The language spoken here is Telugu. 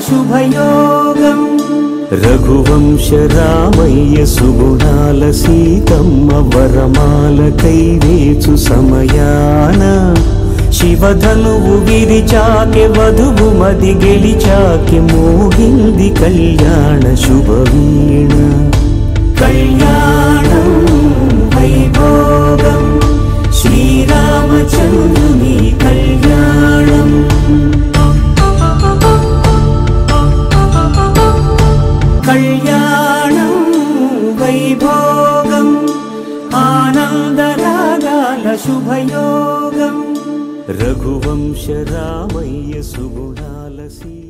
శుభయోగం రఘువంశ రామయ్య సుగుణాల సీతమ్మ వరమాల కైవేచు సమయాన శివధనువు విరిచాకె వధువు మది గెలిచాకె మోగింది కళ్యాణ శుభవీణ కళ్యాణం వైభోగం శ్రీరామచంద్రుని కళ్యాణం కళ్యాణం వైభోగం ఆనందరాగాల శుభయోగం రఘువంశ రామయ్య సుగుణాల సీ